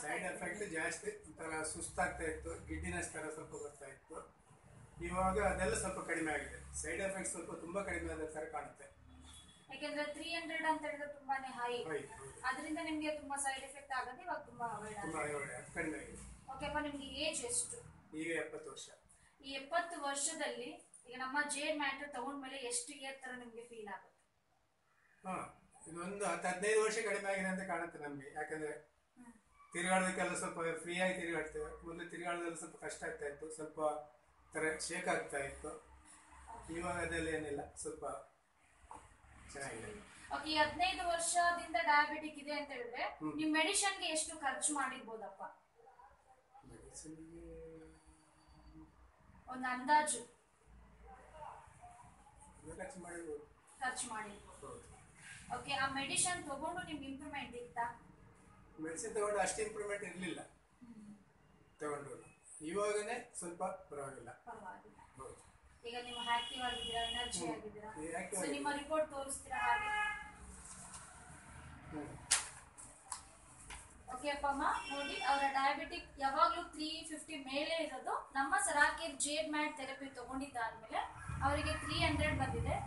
Side effect ಜಾಸ್ತಿ ಒಂಥರ ಸುಸ್ತಾಗ್ತಾ ಇತ್ತು ಗಿಡ್ಡಿನೆಸ್ ತರ ಸ್ವಲ್ಪ ಬರ್ತಾ ಇತ್ತು ಇವಾಗ ಅದೆಲ್ಲ ಸ್ವಲ್ಪ ಕಡಿಮೆ ಆಗಿದೆ ಸೈಡ್ ಎಫೆಕ್ಟ್ ಸ್ವಲ್ಪ ತುಂಬಾ ಕಡಿಮೆ ಆದ ತರ ಕಾಣುತ್ತೆ ಯಾಕೆಂದ್ರೆ ತ್ರೀ ಹಂಡ್ರೆಡ್ ಅಂತ ಹೇಳಿದ್ರೆ ತುಂಬಾನೇ ಹೈ ಹೌದು, ಹೌದು. ಅದರಿಂದ ನಿಮ್ಗೆ ತುಂಬಾ ಸೈಡ್ ಎಫೆಕ್ಟ್ ಆಗೋದು ಇವಾಗ ತುಂಬಾ ಅವಾಯ್ಡ್ ತುಂಬಾ ಆಗುತ್ತೆ ಒಳ್ಳೆ ಅದು ಕಡಿಮೆ ಆಗಿದೆ ಓಕೆ ಅಪ್ಪ ನಿಮ್ಗೆ ಏಜ್ ಎಷ್ಟು ಈಗ ಎಪ್ಪತ್ತು ವರ್ಷ ಈ ಎಪ್ಪತ್ತು ವರ್ಷದಲ್ಲಿ ಈಗ ನಮ್ಮ ಜೇಡ್ ಮ್ಯಾಟರ್ ತಗೊಂಡ್ಮೇಲೆ ಎಷ್ಟು ಇಯರ್ ತರ ನಿಮ್ಗೆ ಫೀಲ್ ಆಗುತ್ತೆ ಹಾ ಇದೊಂದು ಹತ್ತು ಹದಿನೈದು ವರ್ಷ ಕಡಿಮೆ ಆಗಿದೆ ಅಂತ ಕಾಣುತ್ತೆ ನಮ್ಗೆ ಯಾಕಂದ್ರೆ ತಿರುಗಾಡೋದಕ್ಕೆಲ್ಲ ಸ್ವಲ್ಪ ಫ್ರೀ ಆಗಿ ತಿರುಗಾಡ್ತೇವೆ ಮೊದಲು ತಿರುಗಾಡೋದೆಲ್ಲ ಸ್ವಲ್ಪ ಕಷ್ಟ ಆಗ್ತಾ ಇತ್ತು ಸ್ವಲ್ಪ ತರ ಶೇಕ್ ಆಗ್ತಾ ಇತ್ತು ಇವಾಗ ಅದೆಲ್ಲ ಏನಿಲ್ಲ ಸ್ವಲ್ಪ ಚೆನ್ನಾಗಿದೆ ಓಕೆ ಈ ಹದಿನೈದು ವರ್ಷದಿಂದ ಡಯಾಬಿಟಿಕ್ ಇದೆ ಅಂತ ಹೇಳಿದ್ರೆ ನಿಮ್ ಮೆಡಿಷನ್ಗೆ ಎಷ್ಟು ಖರ್ಚು ಮಾಡಿರ್ಬೋದಪ್ಪ ಮೆಡಿಸಿನ್ಗೆ ಒಂದು ಅಂದಾಜು ಖರ್ಚು ಮಾಡಿರ್ಬೋದು ಖರ್ಚು ಮಾಡಿರ್ಬೋದು ಹೌದು ಓಕೆ ಆ ಮೆಡಿಷನ್ ತಗೊಂಡು ನಿಮ್ಗೆ ಇಂಪ್ರೂವ್ಮೆಂಟ್ ಇತ್ತಾ ಮೆಡಿಸಿನ್ ತಗೊಂಡು ಅಷ್ಟು ಇಂಪ್ರೂವ್ಮೆಂಟ್ ಇರಲಿಲ್ಲ ತಗೊಂಡು ಇವಾಗನೇ ಸ್ವಲ್ಪ ಪರವಾಗಿಲ್ಲ ಪರವಾಗಿಲ್ಲ ಹೌದು ಈಗ ನೀವು ಆಕ್ಟಿವ್ ಆಗಿದ್ದೀರಾ ಎನರ್ಜಿ ಆಗಿದ್ದೀರಾ ಈ active ಸೊ ನಿಮ್ಮ ರಿಪೋರ್ಟ್ ತೋರಿಸ್ತೀರಾ ಹಾಗೆ ಹ್ಮ್. ಓಕೆ ಅಪ್ಪ ಅಮ್ಮ ನೋಡಿ ಅವರ ಡಯಾಬಿಟಿಕ್ ಯಾವಾಗ್ಲೂ ತ್ರೀ ಫಿಫ್ಟಿ ಮೇಲೆ ಇರೋದು ನಮ್ಮ ಸರಾಕೇರ್ ಜೇಡ್ ಮ್ಯಾಟ್ ಥೆರಪಿ ತಗೊಂಡಿದ್ದಾದ್ಮೇಲೆ ಅವರಿಗೆ ತ್ರೀ ಹಂಡ್ರೆಡ್ ಬಂದಿದೆ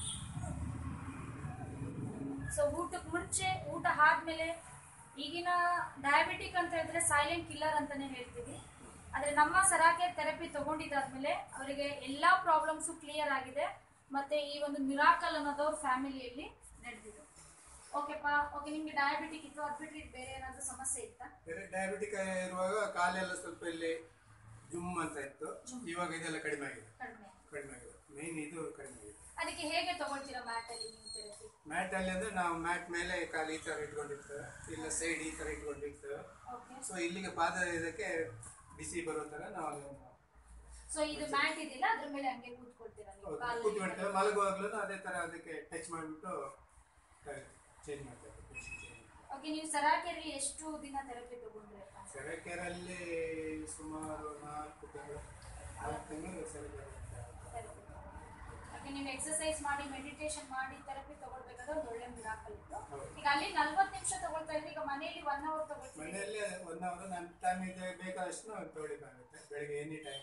ಸೊ ಊಟಕ್ಕೆ ಮುಂಚೆ ಊಟ ಆದ್ಮೇಲೆ ಈಗಿನ ಡಯಾಬಿಟಿಕ್ ಅಂತ ಹೇಳಿದ್ರೆ ಸೈಲೆಂಟ್ ಕಿಲ್ಲರ್ ಅಂತಾನೆ ಹೇಳ್ತೀವಿ ಆದ್ರೆ ನಮ್ಮ ಸರಾಕೇರ್ ಥೆರಪಿ ತಗೊಂಡಿದ್ದಾದ್ಮೇಲೆ ಅವರಿಗೆ ಎಲ್ಲಾ ಪ್ರಾಬ್ಲಮ್ಸು ಕ್ಲಿಯರ್ ಆಗಿದೆ ಮತ್ತೆ ಈ ಒಂದು ಮಿರಾಕಲ್ ಅನ್ನೋದು ಅವ್ರ ಫ್ಯಾಮಿಲಿಯಲ್ಲಿ ನಡೆದಿದೆ ಓಕೆಪ್ಪ ಓಕೆ ನಿಮ್ಗೆ ಡಯಾಬಿಟಿಕ್ ಇತ್ತು ಅದ್ ಬಿಟ್ರೆ ಬೇರೆ ಏನಾದ್ರು ಸಮಸ್ಯೆ ಇತ್ತಾ ಬೇರೆ ಡಯಾಬಿಟಿಕ್ ಇರುವಾಗ ಕಾಲೆಲ್ಲ ಸ್ವಲ್ಪ ಇಲ್ಲಿ ಜುಮ್ ಅಂತ ಇತ್ತು ಇವಾಗ ಇದೆಲ್ಲ ಕಡಿಮೆ ಆಗಿದೆ ಕಡಿಮೆ ಕಡಿಮೆ ಆಗಿದೆ ಮೇನ್ ಇದು ಕಡಿಮೆ ಆಗಿದೆ ಅದಕ್ಕೆ ಹೇಗೆ ತಗೊಳ್ತೀರಾ ಮ್ಯಾಟ್ ಅಲ್ಲಿ ನೀವು ಥೆರಪಿ ಮ್ಯಾಟ್ ಅಲ್ಲಿ ಅಂದ್ರೆ ನಾವು ಮ್ಯಾಟ್ ಮೇಲೆ ಕಾಲು ಈ ತರ ಇಟ್ಕೊಂಡಿರ್ತೇವೆ ಇಲ್ಲ ಸೈಡ್ ಈ ತರ ಇಟ್ಕೊಂಡಿರ್ತೇವೆ ಓಕೆ ಸೊ ಇಲ್ಲಿಗೆ ಪಾದ ಇದಕ್ಕೆ ಬಿಸಿ ಬರೋ ತರ ನಾವು ಅದನ್ನ ಸೊ ಇದು ಮ್ಯಾಟ್ ಇದೆಯಲ್ಲ ಅದ್ರ ಮೇಲೆ ಹಂಗೆ ಕೂತ್ಕೊಳ್ತೀರಾ ನೀವು ಹೌದು, ಕಾಲಲ್ಲಿ ಕೂತ್ಕೊಳ್ತೇವೆ ಮಲಗುವಾಗ್ಲೂ ಅದೇ ತರ ಅದಕ್ಕೆ ಟಚ್ ಮಾಡಿಬಿಟ್ಟು ಚೇಂಜ್ ಮಾಡ್ತೇವೆ position change ಮಾಡ್ತೇವೆ. ಓಕೆ ನೀವು ಸರಾಕೆಯಲ್ಲಿ ಎಷ್ಟು ದಿನ ಥೆರಪಿ ತಗೊಂಡ್ರಪ್ಪ ಸೆರೆಕೆರಲ್ಲಿ ಸುಮಾರು ನಾಲ್ಕು ತಿಂಗಳು ನಾಲ್ಕು ತಿಂಗಳು ಸೆರೆಕೆರೆ ಥೆರಪಿ ಓಕೆ ನೀವು ಎಕ್ಸರ್ಸೈಸ್ ಮಾಡಿ ಮೆಡಿಟೇಷನ್ ಮಾಡಿ ಥೆರಪಿ ತಗೊಳ್ಬೇಕಾದ್ರೆ ಒಂದು ಒಳ್ಳೆ ಮಿರಾಕಲ್ ಇತ್ತು ಹೌದು. ಈಗ ಅಲ್ಲಿ ನಲ್ವತ್ತು ನಿಮಿಷ ತಗೊಳ್ತಾ ಇದ್ರೆ ಈಗ ಮನೆಯಲ್ಲಿ ಒನ್ ಅವರ್ ತಗೊಳ್ತೀವಿ ಮನೆಯಲ್ಲೇ ಒನ್ ಅವರ್ ನಮ್ಮ ಟೈಮ್ ಇದೆ ಬೇಕಾದಷ್ಟು ನಾವು ತೊಗೊಳ್ಬೇಕಾಗುತ್ತೆ ಬೆಳಿಗ್ಗೆ ಎನಿ ಟೈಮ್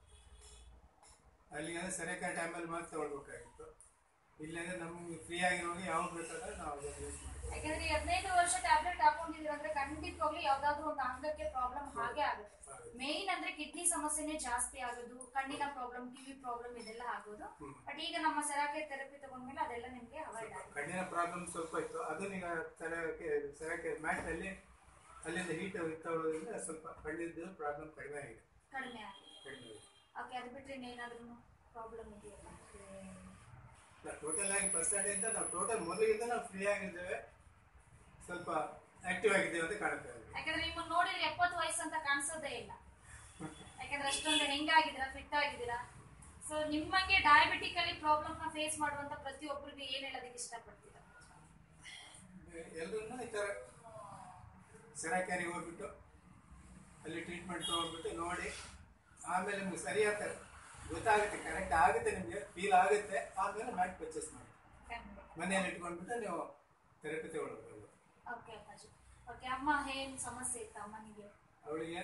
ಅಲ್ಲಿ ಅಂದ್ರೆ ಸರಿಯಾದ ಟೈಮಲ್ಲಿ ಮಾತ್ರ ತೊಗೊಳ್ಬೇಕಾಗಿತ್ತು ಇಲ್ಲಾಂದ್ರೆ ನಮ್ಗೆ ಫ್ರೀ ಆಗಿರುವಾಗ ಯಾವಾಗ ಬೇಕಾದ್ರೆ ನಾವು ಅದನ್ನ ಯೂಸ್ ಮಾಡ್ತೀವಿ ಯಾಕಂದ್ರೆ ಈ ಹದಿನೈದು ವರ್ಷ ಟ್ಯಾಬ್ಲೆಟ್ ಹಾಕೊಂಡಿದ್ರೆ ಅಂದ್ರೆ ಖಂಡಿತವಾಗ್ಲೂ ಯಾವ್ದಾದ್ರು ಒಂದು ಅಂಗಕ್ಕೆ ಪ್ರಾಬ್ಲಮ್ ಹಾಗೆ ಆಗುತ್ತೆ ಆಗುತ್ತೆ. ಮೇನ್ ಅಂದ್ರೆ ಕಿಡ್ನಿ ಸಮಸ್ಯೆನೇ ಜಾಸ್ತಿ ಆಗೋದು ಕಣ್ಣಿನ ಪ್ರಾಬ್ಲಮ್ ಕಿವಿ ಪ್ರಾಬ್ಲಮ್ ಇದೆಲ್ಲ ಆಗೋದು ಹ್ಮ್. ಬಟ್ ಈಗ ನಮ್ಮ ಸೆರಾಕೆ ಥೆರಪಿ ತಗೊಂಡ್ಮೇಲೆ ಅದೆಲ್ಲ ನಿಮ್ಗೆ ಅವಾಯ್ಡ್ ಆಗುತ್ತೆ ಕಣ್ಣಿನ ಪ್ರಾಬ್ಲಮ್ ಸ್ವಲ್ಪ ಇತ್ತು ಅದನ್ನ ಈಗ ಸರಕ್ಕೆ ಸರಕ್ಕೆ ಮ್ಯಾಟ್ನಲ್ಲಿ ಅಲ್ಲಿಂದ ಹೀಟ್ ತಗೊಳ್ಳೋದ್ರಿಂದ ಸ್ವಲ್ಪ ಕಣ್ಣಿದ್ದು ಪ್ರಾಬ್ಲಮ್ ಕಡಿಮೆ ಆಗಿದೆ ಕಡಿಮೆ ಆಗಿದೆ ಕಡಿಮೆ ಆಗಿದೆ ಓಕೆ ಅದು ಬಿಟ್ರೆ ಇನ್ನೇನಾದ್ರೂ ಪ್ರಾಬ್ಲಮ್ ಇದೆಯಲ್ಲ ಟೋಟಲ್ ಆಗಿ ಪರ್ಸೆಂಟೇಜ್ ನಾವು ಟೋಟಲ್ ಮೊದಲಿಗಿಂತ ನಾವು ಫ್ರೀ ಆಗಿದ್ದೇವೆ ಸ್ವಲ್ಪ ಆಕ್ಟಿವ್ ಆಗಿದ್ದೇವೆ ಅಂತ ಕಾಣುತ್ತೆ ಅದು. ಯಾಕಂದ್ರೆ ನಿಮ್ಮನ್ನ ನೋಡಿದ್ರೆ ಎಪ್ಪತ್ತು ವಯಸ್ಸು ಅಂತ ಕಾಣಿಸೋದೇ ಇಲ್ಲ ಯಾಕಂದ್ರೆ ಅಷ್ಟೊಂದು ಹೆಂಗಾಗಿದ್ದೀರಾ ಫಿಟ್ ಆಗಿದ್ದೀರಾ ಸೊ ನಿಮಗೆ ಡಯಾಬಿಟಿಕ್ ಅಲ್ಲಿ ಪ್ರಾಬ್ಲಮ್ ನ ಫೇಸ್ ಮಾಡುವಂತ ಪ್ರತಿಯೊಬ್ಬರಿಗೆ ಏನ್ ಹೇಳೋದಕ್ಕೆ ಇಷ್ಟಪಡ್ತೀರಾ ಎಲ್ಲರನ್ನೂ ಈ ಥರ ಸೆರಾಕ್ಯಾರಿಗೆ ಹೋಗ್ಬಿಟ್ಟು ಅಲ್ಲಿ ಟ್ರೀಟ್ಮೆಂಟ್ ತೊಗೊಂಡ್ಬಿಟ್ಟು ನೋಡಿ ಆಮೇಲೆ ನಿಮ್ಗೆ ಸರಿಯಾದ ಗೊತ್ತಾಗುತ್ತೆ ಕರೆಕ್ಟ್ ಆಗುತ್ತೆ ನಿಮಗೆ ಫೀಲ್ ಆಗುತ್ತೆ ಆಮೇಲೆ ಮ್ಯಾಟ್ ಪರ್ಚೇಸ್ ಮಾಡಿ ಮನೆಯಲ್ಲಿ ಇಟ್ಕೊಂಡ್ಬಿಟ್ಟು ನೀವು ಥೆರಪಿ ತಗೊಳ್ಬೇಕು ಓಕೆ ಅಪ್ಪಾಜಿ ಓಕೆ ಅಮ್ಮ ಏನ್ ಸಮಸ್ಯೆ ಇತ್ತು ಅಮ್ಮನಿಗೆ ಅವಳಿಗೆ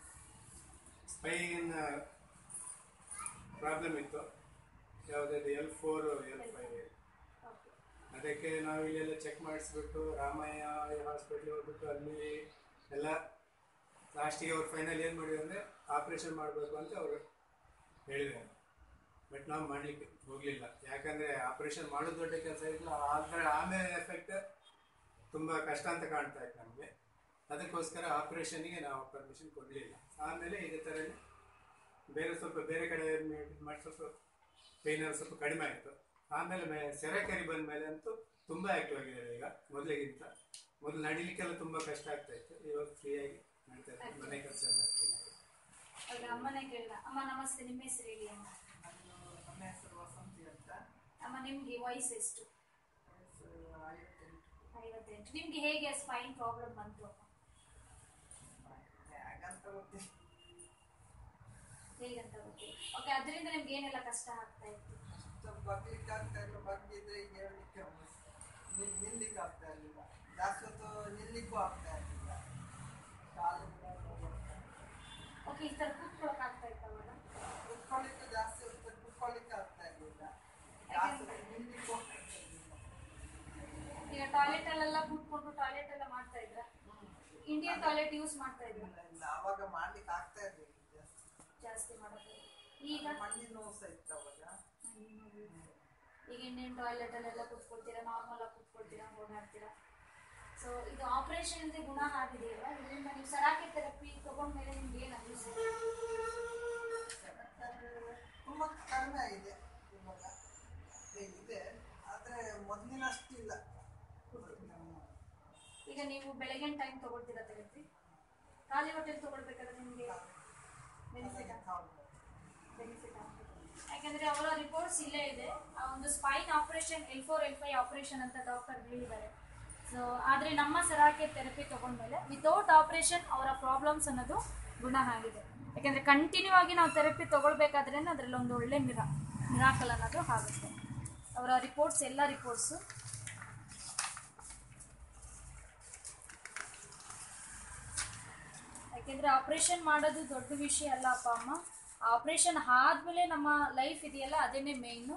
ಸ್ಪೈನ್ ಪ್ರಾಬ್ಲಮ್ ಇತ್ತು ಯಾವುದಾದ್ರು L four L five okay ಅದಕ್ಕೆ ನಾವು ಇಲ್ಲೆಲ್ಲ ಚೆಕ್ ಮಾಡಿಸ್ಬಿಟ್ಟು ರಾಮಯ್ಯ ಹಾಸ್ಪಿಟ್ಲಿಗೆ ಹೋಗ್ಬಿಟ್ಟು ಅಲ್ಲಿ ಎಲ್ಲ ಲಾಸ್ಟಿಗೆ ಅವ್ರು ಫೈನಲ್ ಏನು ಮಾಡಿದ್ರು ಅಂದರೆ ಆಪ್ರೇಷನ್ ಮಾಡಬೇಕು ಅಂತ ಅವರು ಹೇಳಿದ್ದಾರೆ ಬಟ್ ನಾವು ಮಾಡಲಿಕ್ಕೆ ಹೋಗಲಿಲ್ಲ ಯಾಕಂದರೆ ಆಪ್ರೇಷನ್ ಮಾಡೋದು ದೊಡ್ಡ ಕೆಲಸ ಇಲ್ಲ ಆದ್ರೆ ಆಮೇಲೆ ಎಫೆಕ್ಟ್ ತುಂಬ ಕಷ್ಟ ಅಂತ ಕಾಣ್ತಾ ಇತ್ತು ನಮಗೆ ಅದಕ್ಕೋಸ್ಕರ ಆಪ್ರೇಷನ್ಗೆ ನಾವು ಪರ್ಮಿಷನ್ ಕೊಡಲಿಲ್ಲ ಆಮೇಲೆ ಇದೇ ಥರ ಬೇರೆ ಸ್ವಲ್ಪ ಬೇರೆ ಕಡೆ ಮಾಡಿ ಸ್ವಲ್ಪ ಪೇನ್ ಸ್ವಲ್ಪ ಕಡಿಮೆ ಆಯಿತು ಆಮೇಲೆ ಮೇ ಸೆರೆಕೆರೆ ಬಂದ ಮೇಲೆ ಅಂತೂ ತುಂಬ ಆಕ್ಟಿವ್ ಆಗಿದ್ದಾರೆ ಈಗ ಮೊದಲಿಗಿಂತ ಮೊದಲು ನಡಿಲಿಕ್ಕೆಲ್ಲ ತುಂಬ ಕಷ್ಟ ಆಗ್ತಾ ಇತ್ತು ಇವಾಗ ಫ್ರೀಯಾಗಿ ಮಾಡ್ತಾ ಇದ್ದಾರೆ ಮನೆ ಕೆಲಸ ಎಲ್ಲ ಫ್ರೀಯಾಗಿ ಓಕೆ ಅಮ್ಮನೇ ಕೇಳಿದ ಅಮ್ಮ ನಮಸ್ತೆ ನಿಮ್ಮ ಹೆಸರು ಹೇಳಿ ಅಮ್ಮ ನಾನು ನನ್ನ ಹೆಸರು ವಸಂತಿ ಅಂತ ಅಮ್ಮ ನಿಮ್ಗೆ ವಯಸ್ಸು ಎಷ್ಟು ವಯಸ್ಸು ಐವತ್ತೆಂಟು ಐವತ್ತೆಂಟು ನಿಮ್ಗೆ ಹೇಗೆ ಸ್ಪೈನ್ ಪ್ರಾಬ್ಲಮ್ ಬಂತು ಅಮ್ಮ ಹಾಗಂತ ಗೊತ್ತಿಲ್ಲ ಹೇಗಂತ ಗೊತ್ತಿಲ್ಲ ಓಕೆ ಅದರಿಂದ ನಿಮ್ಗೆ ಏನೆಲ್ಲ ಕಷ್ಟ ಆಗ್ತಾ ಇತ್ತು ಅಷ್ಟು ಬಗ್ಲಿಕ್ಕೆ ಆಗ್ತಾ ಇಲ್ಲ ಬಗ್ಗಿದ್ರೆ ಈಗ ಹೇಳಲಿಕ್ಕೆ ನಿಲ್ಲಿಕ್ಕೆ ಆಗ್ತಾ ಇರಲಿಲ್ಲ ಜಾಸ್ತಿ ಹೊತ್ತು ನಿಲ್ಲಿಕ್ಕೂ ಆಗ್ತಾ ಇರಲಿಲ್ಲ ಕಾಲು ತರ ಕೂತ್ಕೊಳಕ್ ಆಗ್ತಾ ಇತ್ತು ಅವಾಗ ಕುತ್ಕೊಳ್ಳಿಕ್ಕೆ ಜಾಸ್ತಿ ಹೊತ್ತು ಕುತ್ಕೊಳ್ಳಿಕ್ಕೆ ಆಗ್ತಾ ಇರ್ಲಿಲ್ಲ ಜಾಸ್ತಿ ನಿಲ್ಲಿಕ್ಕೂ ಆಗ್ತಾ ಇರ್ಲಿಲ್ಲ. ಈಗ ಟಾಯ್ಲೆಟ್ ಅಲ್ಲೆಲ್ಲ ಕೂತ್ಕೊಂಡು ಟಾಯ್ಲೆಟ್ ಎಲ್ಲ ಮಾಡ್ತಾ ಇದ್ರ ಇಂಡಿಯನ್ ಟಾಯ್ಲೆಟ್ ಯೂಸ್ ಮಾಡ್ತಾ ಇದ್ರ ಇಲ್ಲ ಇಲ್ಲ ಅವಾಗ ಮಾಡ್ಲಿಕ್ಕೆ ಆಗ್ತಾ ಇರ್ಲಿಲ್ಲ ಜಾಸ್ತಿ ಜಾಸ್ತಿ ಮಾಡೋದು ಈಗ ಮಣ್ಣಿನ ನೋಸ ಇತ್ತು ಅವಾಗ ಈಗ ಇಂಡಿಯನ್ ಟಾಯ್ಲೆಟ್ ಅಲ್ಲೆಲ್ಲ ಕೂತ್ಕೊಳ್ತೀರಾ ನಾರ್ಮಲ್ ಆಗಿ ಕೂತ್ಕೊಳ್ತೀರಾ ಓಡಾಡ್ತೀರಾ ಸೊ ಇದು ಆಪರೇಷನ್ ಇಂದ ಗುಣ ಆಗಿದೆಯಲ್ಲ ಇದರಿಂದ ನೀವು ಸರಾಕೆ ಥೆರಪಿ ತಗೊಂಡ್ಮೇಲೆ ನಿಮ್ಗೆ ಏನು ಅನಿಸುತ್ತೆ ತುಂಬ ಕಡಿಮೆ ಆಗಿದೆ ಇವಾಗ ಇದೆ ಆದರೆ ಮೊದಲಿನಷ್ಟು ಇಲ್ಲ ಈಗ ನೀವು ಬೆಳಗಿನ ಟೈಮ್ ತಗೊಳ್ತೀರಾ ಥೆರಪಿ ಖಾಲಿ ಹೊಟ್ಟೆಲಿ ತಗೊಳ್ಬೇಕಾದ್ರೆ ನಿಮಗೆ ಬೆನಿಫಿಟ್ ಹೌದು ಬೆನಿಫಿಟ್ ಆಗ್ತದೆ ಯಾಕಂದ್ರೆ ಅವರ ರಿಪೋರ್ಟ್ಸ್ ಇಲ್ಲೇ ಇದೆ ಆ ಒಂದು spine operation L four L five operation ಅಂತ ಡಾಕ್ಟರ್ ಹೇಳಿದ್ದಾರೆ ಸೊ ಆದರೆ ನಮ್ಮ ಸರಾಕೆ ಥೆರಪಿ ತಗೊಂಡ್ಮೇಲೆ ವಿತೌಟ್ ಆಪರೇಷನ್ ಅವರ ಪ್ರಾಬ್ಲಮ್ಸ್ ಅನ್ನೋದು ಗುಣ ಆಗಿದೆ ಯಾಕಂದ್ರೆ ಕಂಟಿನ್ಯೂ ಆಗಿ ನಾವು ಥೆರಪಿ ತಗೊಳ್ಬೇಕಾದ್ರೆ ಅದರಲ್ಲಿ ಒಂದು ಒಳ್ಳೆ ಮಿರಾ ಮಿರಾಕಲ್ ಅನ್ನೋದು ಆಗುತ್ತೆ ಅವರ ರಿಪೋರ್ಟ್ಸ್ ಎಲ್ಲ ರಿಪೋರ್ಟ್ಸು ಯಾಕೆಂದ್ರೆ ಆಪರೇಷನ್ ಮಾಡೋದು ದೊಡ್ಡ ವಿಷಯ ಅಲ್ಲ ಅಪ್ಪ ಅಮ್ಮ ಆಪರೇಷನ್ ಆದ್ಮೇಲೆ ನಮ್ಮ ಲೈಫ್ ಇದೆಯಲ್ಲ ಅದೇನೇ ಮೇಯ್ನು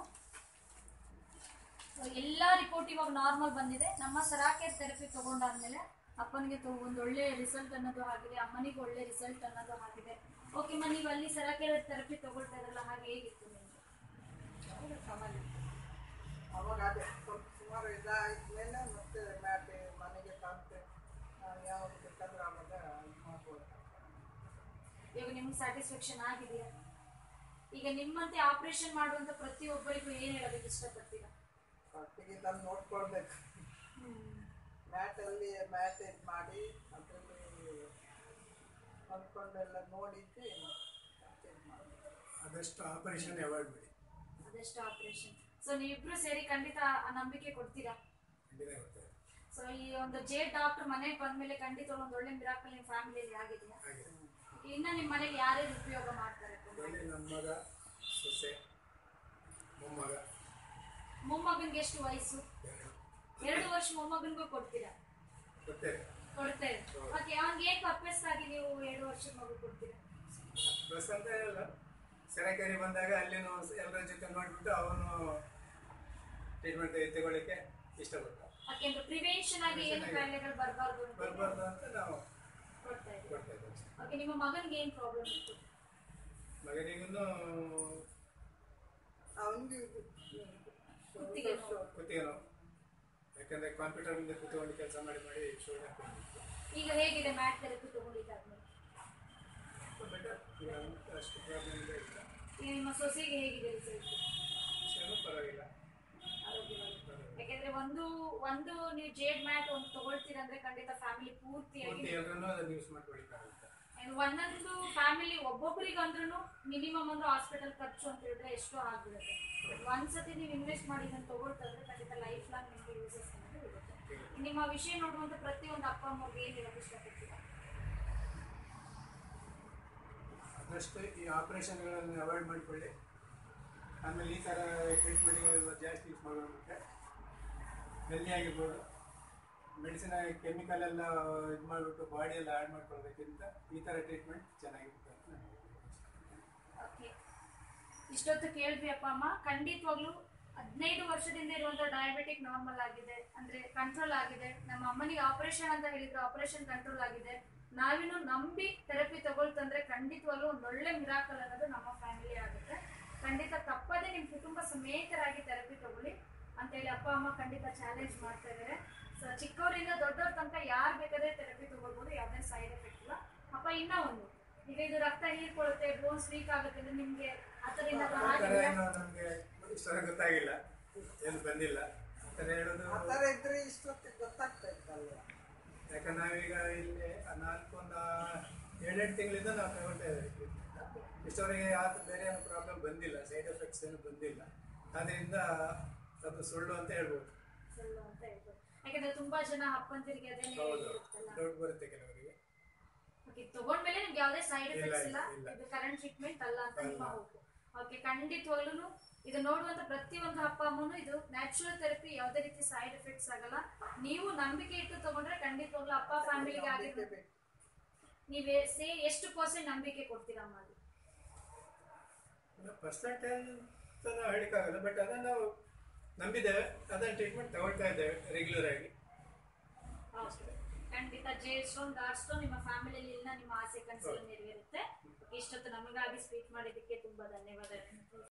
ಎಲ್ಲ ರಿಪೋರ್ಟ್ ಇವಾಗ ನಾರ್ಮಲ್ ಬಂದಿದೆ ನಮ್ಮ ಸರಾಕೆ ಥೆರಪಿ ತಗೊಂಡಾದ್ಮೇಲೆ ಅಪ್ಪನಿಗೆ ತೊ- ಒಂದು ಒಳ್ಳೆ ರಿಸಲ್ಟ್ ಅನ್ನೋದು ಆಗಿದೆ ಅಮ್ಮನಿಗೆ ಒಳ್ಳೆ ರಿಸಲ್ಟ್ ಅನ್ನೋದು ಆಗಿದೆ ಓಕೆ ಮ ನೀವು ಅಲ್ಲಿ ಸರಾಕೆ ಥೆರಪಿ ತಗೊಳ್ತಾ ಇದ್ರಲ್ಲ ಹಾಗೆ ಹೇಗಿತ್ತು ನಿಮಗೆ ಅವಾಗ ಚೆನ್ನಾಗಿತ್ತು ಅವಾಗ ಅದೇ ಸ್ವಲ್ಪ ಸುಮಾರು ಇದಾದ್ಮೇಲೆ ಮತ್ತೆ ಮ್ಯಾಟೆ ಮನೆಗೆ ತಂತೆ ಯಾವುದು ಬೇಕಾದ್ರೆ ಆವಾಗ ಇದು ಮಾಡ್ಬೋದು ಇವಾಗ ನಿಮ್ಗೆ ಸ್ಯಾಟಿಸ್ಫ್ಯಾಕ್ಷನ್ ಆಗಿದೆಯಾ ಈಗ ನಿಮ್ಮಂತೆ ಆಪರೇಷನ್ ಮಾಡುವಂತ ಪ್ರತಿಯೊಬ್ಬರಿಗೂ ಏನ್ ಹೇಳೋದಕ್ಕೆ ಇಷ್ಟಪಡ್ತೀರಾ ಒಟ್ಟಿಗೆ ತಂದು ನೋಡ್ಕೊಳ್ಬೇಕು ಮ್ಯಾಟಲ್ಲಿ ಮ್ಯಾಟ್ ಇದು ಮಾಡಿ ಅದರಲ್ಲಿ ಹೊಂದ್ಕೊಂಡೆಲ್ಲ ನೋಡಿದ್ದು ಮತ್ತೆ ಇದು ಮಾಡ್ಬೇಕು. ಆದಷ್ಟು ಆಪರೇಷನ್ ಅವಾಯ್ಡ್ ಮಾಡಿ ಅದೆಷ್ಟು ಆಪರೇಷನ್ ಸೊ ನೀವಿಬ್ರು ಸೇರಿ ಖಂಡಿತ ಆ ನಂಬಿಕೆ ಕೊಡ್ತೀರಾ ಖಂಡಿತ ಗೊತ್ತಾಯ್ತು ಸೊ ಈ ಒಂದು ಜೆ ಡಾಕ್ಟರ್ ಮನೆಗೆ ಬಂದ್ಮೇಲೆ ಖಂಡಿತ ಒಂದು ಒಳ್ಳೆ ಮಿರಾಕಲ್ ನಿಮ್ಮ ಫ್ಯಾಮಿಲಿಯಲ್ಲಿ ಆಗಿದೆಯಾ ಹಾಗೆ ಇನ್ನ ನಿಮ್ಮ ಮನೆಗೆ ಯಾರ್ಯಾರು ಉಪಯೋಗ ಮಾಡ್ತಾರೆ ಒಳ್ಳೆ ನಮ್ಮ ಮಗ ಸೊಸೆ ಮೊಮ್ಮಗ ಮೊಮ್ಮಗನ್ಗೆ ಎಷ್ಟು ವಯಸ್ಸು ಎರಡು ಎರಡು ವರ್ಷ ಮೊಮ್ಮಗನ್ಗೂ ಕೊಡ್ತೀರಾ ಗೊತ್ತೇವೆ ಕೊಡ್ತೇವೆ ಓಕೆ ಅವ್ನಿಗೆ ಏನ್ ಪರ್ಪಸ್ ಆಗಿ ನೀವು ಎರಡು ವರ್ಷದ ಮಗು ಕೊಡ್ತೀರಾ ಬಸ್ ಅಂತ ಹೇಳಲ್ಲ ಸೆರೆಕೆರೆ ಬಂದಾಗ ಅಲ್ಲಿನೂ ಎಲ್ಲರ ಜೊತೆ ನೋಡ್ಬಿಟ್ಟು ಅವನು ಟ್ರೀಟ್ಮೆಂಟ್ ತಗೊಳ್ಳಿಕ್ಕೆ ಇಷ್ಟಪಟ್ಟ ಯಾಕೆಂದ್ರೆ ಪ್ರಿವೆನ್ಷನ್ ಆಗಿ ಏನು ಕಾಯಿಲೆಗಳು ಬರಬಾರ್ದು ಅಂತ ಬರ್ಬಾರ್ದು ಅಂತ ನಾವು ಕೊಡ್ತಾ ಇದ್ದೀವಿ ಕೊಡ್ತಾ ಇದ್ದೇವೆ ಓಕೆ ನಿಮ್ಮ ಮಗನಿಗೆ ಏನ್ ಪ್ರಾಬ್ಲಮ್ ಇತ್ತು ಮಗನಿಗೂ ಅವನಿಗೆ ಕುತ್ತಿಗೆ ನೋವು. ಕುತ್ತಿಗೆ ನೋವು ಯಾಕಂದ್ರೆ ಕಂಪ್ಯೂಟರ್ ಮುಂದೆ ಕೂತ್ಕೊಂಡು ಕೆಲಸ ಮಾಡಿ ಮಾಡಿ ಶೋಲ್ಡರ್ ಈಗ ಹೇಗಿದೆ ಮ್ಯಾಟ್ ಥೆರಪಿ ತಗೊಂಡಿದ್ದಾದ್ಮೇಲೆ ಬೆಟರ್ ಈಗ ಅಂತ ಅಷ್ಟು ಪ್ರಾಬ್ಲಮ್ ಇಲ್ಲ ಇಲ್ಲ ಈಗ ನಿಮ್ಮ ಸೊಸೆಗೆ ಹೇಗಿದೆ ರಿಸಲ್ಟ್ ಏನೂ ಪರವಾಗಿಲ್ಲ ಆರೋಗ್ಯವಾಗಿ ಯಾಕೆಂದ್ರೆ ಒಂದು ಒಂದು ನೀವು ಜೇಡ್ ಮ್ಯಾಟ್ ಒಂದು ತಗೊಳ್ತೀರಂದ್ರೆ ಖಂಡಿತ ಫ್ಯಾಮಿಲಿ ಪೂರ್ತಿಯಾಗಿ ಪೂರ್ತಿ ಎಲ್ಲರನ್ನೂ ಅದನ್ನು ಯೂಸ್ ಮಾಡ್ಕೊಳ್ಳಿಕ್ಕಾಗುತ್ತೆ And ಒಂದೊಂದು ಫ್ಯಾಮಿಲಿ ಒಬ್ಬೊಬ್ಬರಿಗೆ ಅಂದ್ರೂ ಮಿನಿಮಮ್ ಅಂದ್ರೆ ಹಾಸ್ಪಿಟಲ್ ಖರ್ಚು ಅಂತ ಹೇಳಿದ್ರೆ ಎಷ್ಟೋ ಆಗ್ಬಿಡುತ್ತೆ ಒಂದ್ಸತಿ ನೀವು ಇನ್ವೆಸ್ಟ್ ಮಾಡಿ ಇದನ್ನು ತಗೊಳ್ತಾ ಇದ್ರೆ ಖಂಡಿತ ಲೈಫ್ ಲಾಂಗ್ ನಿಮಗೆ ಯೂಸಸ್ ಅನ್ನೋದು ಇರುತ್ತೆ ನಿಮ್ಮ ವಿಷಯ ನೋಡುವಂತ ಪ್ರತಿಯೊಂದು ಅಪ್ಪ ಅಮ್ಮಗೆ ಏನ್ ಹೇಳೋಕೆ ಇಷ್ಟಪಡ್ತೀರಾ ಆದಷ್ಟು ಈ ಆಪರೇಷನ್ಗಳನ್ನು ಅವಾಯ್ಡ್ ಮಾಡಿಕೊಳ್ಳಿ ಆಮೇಲೆ ಈ ಥರ ಟ್ರೀಟ್ಮೆಂಟ್ಗಳು ಜಾಸ್ತಿ ಯೂಸ್ ಮಾಡೋದಕ್ಕೆ ಹೆಲ್ದಿ ಆಗಿರ್ಬೋದು ಮೆಡಿಸಿನ್ ಕೆಮಿಕಲ್ ಎಲ್ಲ ಇದು ಮಾಡಿಬಿಟ್ಟು ಬಾಡಿ ಎಲ್ಲ ಆ್ಯಡ್ ಮಾಡ್ಕೊಳ್ಬೇಕಿಂತ ಈ ಥರ ಟ್ರೀಟ್ಮೆಂಟ್ ಚೆನ್ನಾಗಿರುತ್ತೆ ಅಂತ ನನಗೆ ಓಕೆ ಇಷ್ಟೊತ್ತು ಕೇಳಿದ್ವಿ ಅಪ್ಪ ಅಮ್ಮ ಖಂಡಿತವಾಗ್ಲೂ ಹದಿನೈದು ವರ್ಷದಿಂದ ಇರುವಂತ ಡಯಾಬಿಟಿಕ್ ನಾರ್ಮಲ್ ಆಗಿದೆ ಅಂದ್ರೆ ಕಂಟ್ರೋಲ್ ಆಗಿದೆ ನಮ್ಮ ಅಮ್ಮನಿಗೆ ಆಪರೇಷನ್ ಅಂತ ಹೇಳಿದ್ರು ಆಪರೇಷನ್ ಕಂಟ್ರೋಲ್ ಆಗಿದೆ ನಾವಿನ್ನು ನಂಬಿ ಥೆರಪಿ ತಗೊಳ್ತಂದ್ರೆ ಖಂಡಿತವಾಗ್ಲೂ ಒಂದು ಒಳ್ಳೆ ಮಿರಾಕಲ್ ಅನ್ನೋದು ನಮ್ಮ ಫ್ಯಾಮಿಲಿ ಆಗುತ್ತೆ ಖಂಡಿತ ತಪ್ಪದೆ ನಿಮ್ಮ ಕುಟುಂಬ ಸಮೇತರಾಗಿ ಥೆರಪಿ ತಗೊಳ್ಳಿ ಅಂತೇಳಿ ಅಪ್ಪ ಅಮ್ಮ ಖಂಡಿತ ಚಾಲೆಂಜ್ ಮಾಡ್ತಾ ಇದ್ದಾರೆ ಸೊ ಚಿಕ್ಕವರಿಂದ ದೊಡ್ಡವ್ರ ತನಕ ಯಾರು ಬೇಕಾದ್ರೆ ಥೆರಪಿ ತಗೊಳ್ಬೋದು ಯಾವುದೇ ಸೈಡ್ ಎಫೆಕ್ಟ್ ಇಲ್ಲ ಅಪ್ಪ ಇನ್ನ ಒಂದು ಈಗ ಇದು ರಕ್ತ ಹೀರ್ಕೊಳ್ಳುತ್ತೆ ಬೋನ್ಸ್ ವೀಕ್ ಆಗುತ್ತೆ ಅಂದ್ರೆ ನಿಮ್ಗೆ ಆ ಥರ ಏನಾದ್ರು ಆ ಥರ ಆಗಿದೆಯಾ? ಏನೋ ನಮಗೆ ಇಷ್ಟವರೆಗೆ ಗೊತ್ತಾಗಿಲ್ಲ ಏನು ಬಂದಿಲ್ಲ ಆ ಥರ ಹೇಳೋದು ಆ ಥರ ಇದ್ರೆ ಇಷ್ಟೊತ್ತಿಗೆ ಗೊತ್ತಾಗ್ತಾ ಇತ್ತಲ್ಲ ಯಾಕಂದ್ರೆ ನಾವೀಗ ಇಲ್ಲಿ ಆ ನಾಲ್ಕು ಒಂದು ಏಳೆಂಟು ತಿಂಗಳಿಂದ ನಾವು ತಗೊಳ್ತಾ ಇದ್ದೀವಿ ಇಷ್ಟವರೆಗೆ ಆ ಬೇರೆ ಏನು ಪ್ರಾಬ್ಲಮ್ ಬಂದಿಲ್ಲ ಸೈಡ್ ಎಫೆಕ್ಟ್ಸ್ ಏನು ಬಂದಿಲ್ಲ ಆದ್ದರಿಂದ ಅದು ಸುಳ್ಳು ಅಂತ ಹೇಳ್ಬೋದು ಸುಳ್ಳು ಅಂತ ಹೇಳ್ಬೋದು ಯಾಕಂದ್ರೆ ತುಂಬಾ ಜನ ಅಪ್ಪಂತಿರಿಗೆ ಅದೇನೆ ಹೌದು ಇರುತ್ತಲ್ಲ ಡೌಟ್ ಬರುತ್ತೆ ಕೆಲವರಿಗೆ ಓಕೆ ತಗೊಂಡ್ಮೇಲೆ ನಿಮ್ಗೆ ಯಾವುದೇ ಸೈಡ್ ಇಲ್ಲ, ಎಫೆಕ್ಟ್ಸ್ ಇಲ್ಲ ಇಲ್ಲ. ಇದು ಕರೆಂಟ್ ಟ್ರೀಟ್ಮೆಂಟ್ ಅಲ್ಲ ಅಂತ ನಿಮ್ಮ ಅಲ್ಲ. ಹೋಗು ಓಕೆ ಖಂಡಿತವಾಗ್ಲೂ ಇದು ನೋಡುವಂತ ಪ್ರತಿಯೊಂದು ಅಪ್ಪ ಅಮ್ಮನು ಇದು ನ್ಯಾಚುರಲ್ ಥೆರಪಿ ಯಾವುದೇ ರೀತಿ ಸೈಡ್ ಎಫೆಕ್ಟ್ಸ್ ಆಗಲ್ಲ ನೀವು ನಂಬಿಕೆ ಇಟ್ಟು ತಗೊಂಡ್ರೆ ಖಂಡಿತವಾಗ್ಲೂ ಅಪ್ಪ ಫ್ಯಾಮಿಲಿಗೆ ನಂಬಿಕೆ ಆಗಿರ್ಬೋದು ಬೇಕು ನೀವೇ ಸೇ ಎಷ್ಟು ಪರ್ಸೆಂಟ್ ನಂಬಿಕೆ ಕೊಡ್ತೀರಾ ಅಮ್ಮ ಅಲ್ಲಿ ಪರ್ಸೆಂಟೇಜ್ ಅಂತ ನಾವು ಹೇಳಿಕ್ಕಾಗಲ್ಲ ಬಟ್ ಅದನ್ನು ನಾವು ನಂಬಿದ್ದೇವೆ ಅದನ್ನು ಟ್ರೀಟ್ಮೆಂಟ್ ತಗೊಳ್ತಾ ಇದ್ದೇವೆ ರೆಗ್ಯುಲರ್ ಆಗಿ ಖಂಡಿತ ಜೆ ಸ್ಟೋನ್ ಡಾರ್ಕ್ ಸ್ಟೋನ್ ನಿಮ್ಮ ಫ್ಯಾಮಿಲಿಯಲ್ಲಿ ಎಲ್ಲ ನಿಮ್ಮ ಆಸೆ ಕನಸೆಲ್ಲ ನೆರವೇರುತ್ತೆ ಇಷ್ಟೊತ್ತು ನಮಗಾಗಿ ಸ್ಪೀಕ್ ಮಾಡಿದ್ದಕ್ಕೆ ತುಂಬಾ ಧನ್ಯವಾದಗಳು